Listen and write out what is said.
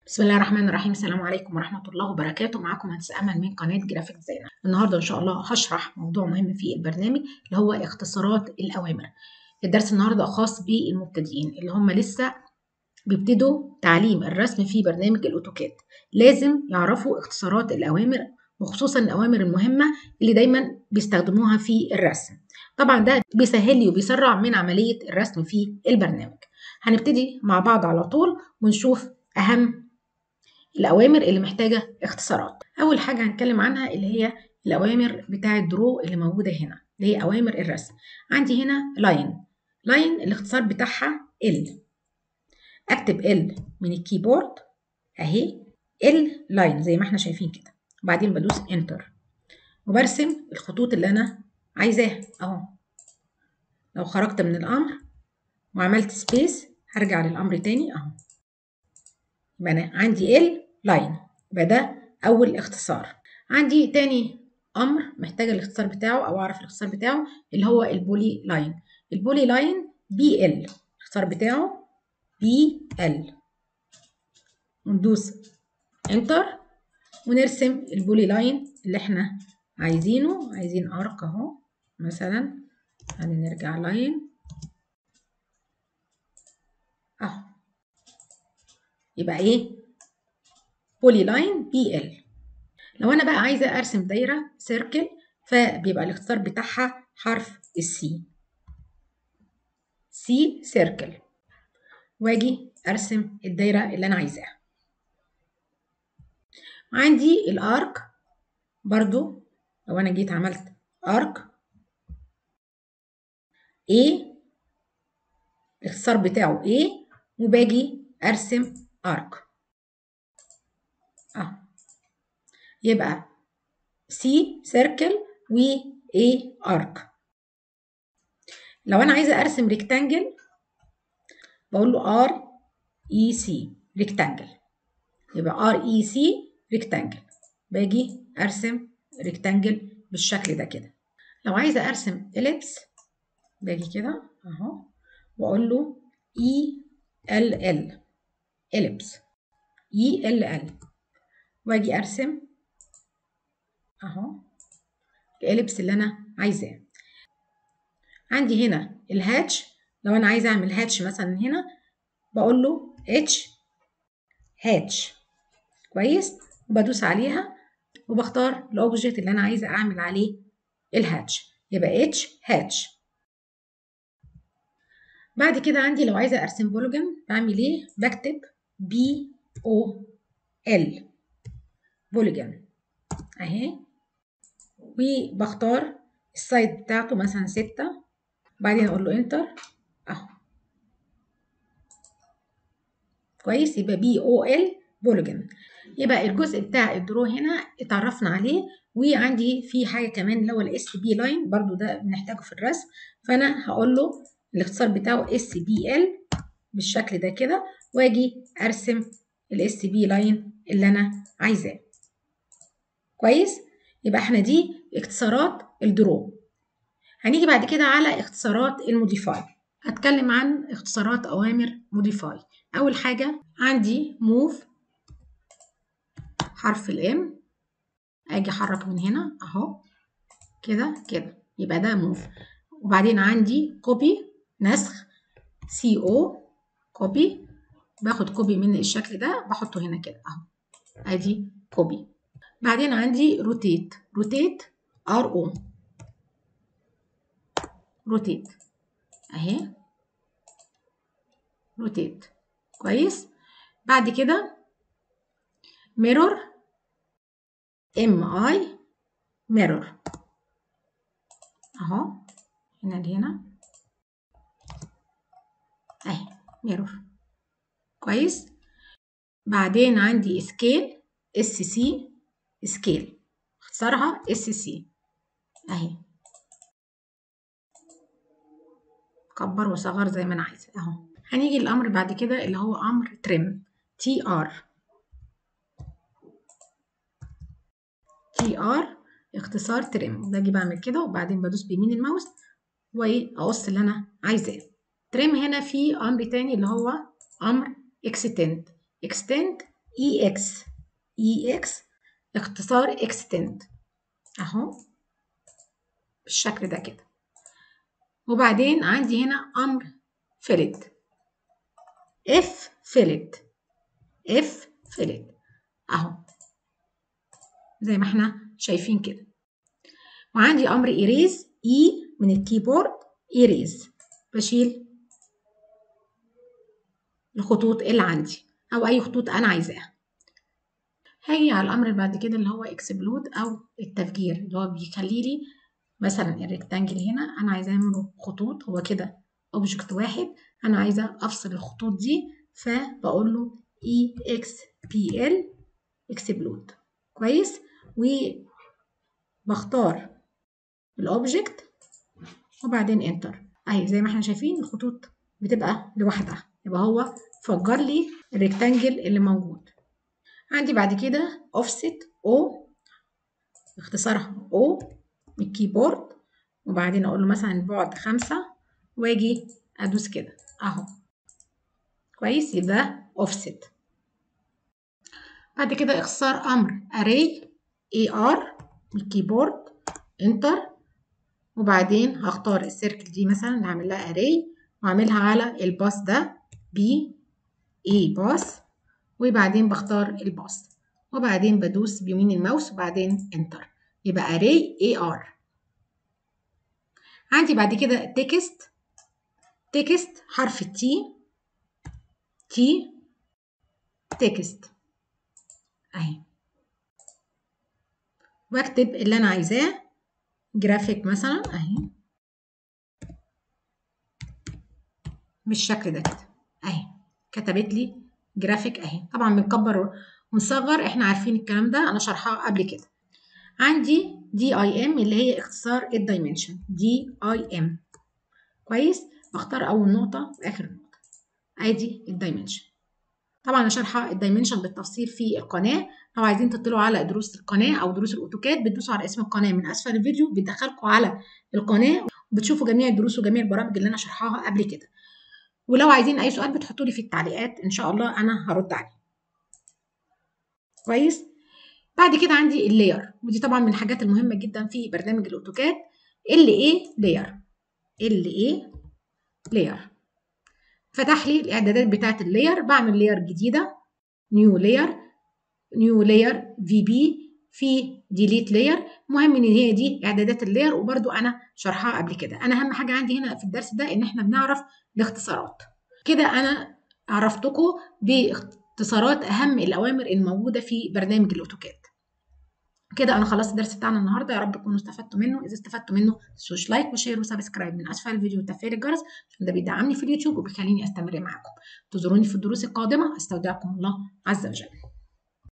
بسم الله الرحمن الرحيم السلام عليكم ورحمة الله وبركاته معاكم مهندس أمل من قناة جرافيك ديزاينر النهاردة إن شاء الله هشرح موضوع مهم في البرنامج اللي هو اختصارات الأوامر الدرس النهاردة خاص بالمبتدئين اللي هم لسه بيبتدوا تعليم الرسم في برنامج الأوتوكاد لازم يعرفوا اختصارات الأوامر وخصوصا الأوامر المهمة اللي دايما بيستخدموها في الرسم طبعا ده بيسهل لي وبيسرع من عملية الرسم في البرنامج هنبتدي مع بعض على طول ونشوف أهم الأوامر اللي محتاجة اختصارات أول حاجة هنتكلم عنها اللي هي الأوامر بتاع الدرو اللي موجودة هنا اللي هي أوامر الرسم عندي هنا لاين لاين الاختصار بتاعها ال أكتب ال من الكيبورد أهي ال لاين زي ما احنا شايفين كده وبعدين بدوس انتر وبرسم الخطوط اللي أنا عايزاها أهو لو خرجت من الأمر وعملت سبيس هرجع للأمر تاني أهو يبقى أنا عندي ال لاين يبقى ده أول اختصار عندي تاني أمر محتاج الاختصار بتاعه أو أعرف الاختصار بتاعه اللي هو البولي لاين البولي لاين بي ال الاختصار بتاعه بي ال وندوس انتر ونرسم البولي لاين اللي احنا عايزينه عايزين ارك اهو مثلا هنرجع لاين اهو يبقى ايه بولي لاين بي ال لو انا بقى عايزه ارسم دايره سيركل فبيبقى الاختصار بتاعها حرف السي سي سيركل واجي ارسم الدايره اللي انا عايزاها عندي الارك برضو لو انا جيت عملت ارك ايه الاختصار بتاعه ايه وباجي ارسم ارك اه يبقى سي سيركل و اي ارك لو انا عايزه ارسم ريكتانجل بقول له ار اي سي ريكتانجل يبقى ار اي سي ريكتانجل باجي ارسم ريكتانجل بالشكل ده كده لو عايزه ارسم اليبس باجي كده اهو واقول له اي ال ال اليبس اي ال ال واجي ارسم اهو الاليبس اللي انا عايزاه عندي هنا الهاتش لو انا عايزه اعمل هاتش مثلا هنا بقول له اتش هاتش كويس وبدوس عليها وبختار الاوبجكت اللي انا عايزه اعمل عليه الهاتش يبقى اتش هاتش بعد كده عندي لو عايزه ارسم بولوجن بعمل ايه بكتب بي او ال بوليجن اهي وبختار السايز بتاعته مثلا ستة بعدين اقول له انتر اهو كويس يبقى بي او ال بوليجن يبقى الجزء بتاع الدرو هنا اتعرفنا عليه وعندي في حاجه كمان اللي هو الاس بي لاين برضو ده بنحتاجه في الرسم فانا هقول له الاختصار بتاعه اس بي ال بالشكل ده كده واجي ارسم الاس بي لاين اللي انا عايزاه كويس يبقى احنا دي اختصارات الدرو هنيجي بعد كده على اختصارات الموديفاي هتكلم عن اختصارات اوامر موديفاي اول حاجه عندي موف حرف الام اجي احرك من هنا اهو كده كده يبقى ده موف وبعدين عندي كوبي نسخ سي او كوبي باخد كوبي من الشكل ده بحطه هنا كده اهو ادي كوبي بعدين عندي روتيت روتيت ار او روتيت اهي روتيت كويس بعد كده ميرور ام اي ميرور اهو هنا لهنا اهي ميرور كويس بعدين عندي سكيل اس سي سكيل اختصارها اس سي اهي كبر وصغر زي ما انا عايزه اهو هنيجي الامر بعد كده اللي هو امر تريم تي ار تي ار اختصار تريم باجي بعمل كده وبعدين بدوس بيمين الماوس واقص اللي انا عايزاه تريم هنا في امر تاني اللي هو امر extend extend اي اكس اي اكس اختصار اكستند اهو بالشكل ده كده وبعدين عندي هنا امر فيلت اف فيلت اف فيلت اهو زي ما احنا شايفين كده وعندي امر ايريز اي من الكيبورد ايريز بشيل الخطوط اللي عندي او اي خطوط انا عايزاها هاجي على الامر اللي بعد كده اللي هو اكسبلود او التفجير اللي هو بيخلي لي مثلا الريكتانجل هنا انا عايزه اعمله خطوط هو كده اوبجكت واحد انا عايزه افصل الخطوط دي فبقول له اي اكس بي ال اكسبلود كويس وبختار الاوبجكت وبعدين انتر اهي زي ما احنا شايفين الخطوط بتبقى لوحدها يبقى هو فجر لي الريكتانجل اللي موجود عندي بعد كده offset او اختصارها او من الكيبورد وبعدين اقول له مثلا بعد خمسة واجي ادوس كده اهو كويس يبقى offset بعد كده اختصار امر array ar من الكيبورد انتر وبعدين هختار السيركل دي مثلا اللي هعمل لها array واعملها على الباص ده ب اي باص وبعدين بختار الباص وبعدين بدوس بيمين الماوس وبعدين انتر يبقى array ar عندي بعد كده تكست تكست حرف التي تي تكست اهي واكتب اللي انا عايزاه جرافيك مثلا اهي بالشكل ده كده اهي كتبت لي جرافيك اهي طبعا بنكبر ونصغر احنا عارفين الكلام ده انا شرحها قبل كده عندي دي اي ام اللي هي اختصار الدايمنشن دي اي ام كويس بختار اول نقطه واخر نقطه ادي الدايمنشن طبعا انا شارحه الدايمنشن بالتفصيل في القناه لو عايزين تطلعوا على دروس القناه او دروس الاوتوكاد بتدوسوا على اسم القناه من اسفل الفيديو بيدخلكم على القناه وبتشوفوا جميع الدروس وجميع البرامج اللي انا شرحها قبل كده ولو عايزين اي سؤال بتحطوا لي في التعليقات ان شاء الله انا هرد عليه كويس بعد كده عندي اللاير ودي طبعا من الحاجات المهمه جدا في برنامج الاوتوكاد اللي ايه لاير اللي ايه لاير فتح لي الاعدادات بتاعه اللاير بعمل لاير جديده نيو لاير نيو لاير في بي في ديليت لاير المهم ان هي دي اعدادات اللاير وبرده انا شرحها قبل كده انا اهم حاجه عندي هنا في الدرس ده ان احنا بنعرف الاختصارات كده انا عرفتكم باختصارات اهم الاوامر الموجوده في برنامج الاوتوكاد كده انا خلصت الدرس بتاعنا النهارده يا رب تكونوا استفدتوا منه اذا استفدتوا منه تنسوش لايك وشير وسبسكرايب من اسفل الفيديو وتفعيل الجرس عشان ده بيدعمني في اليوتيوب وبيخليني استمر معاكم تزوروني في الدروس القادمه استودعكم الله عز وجل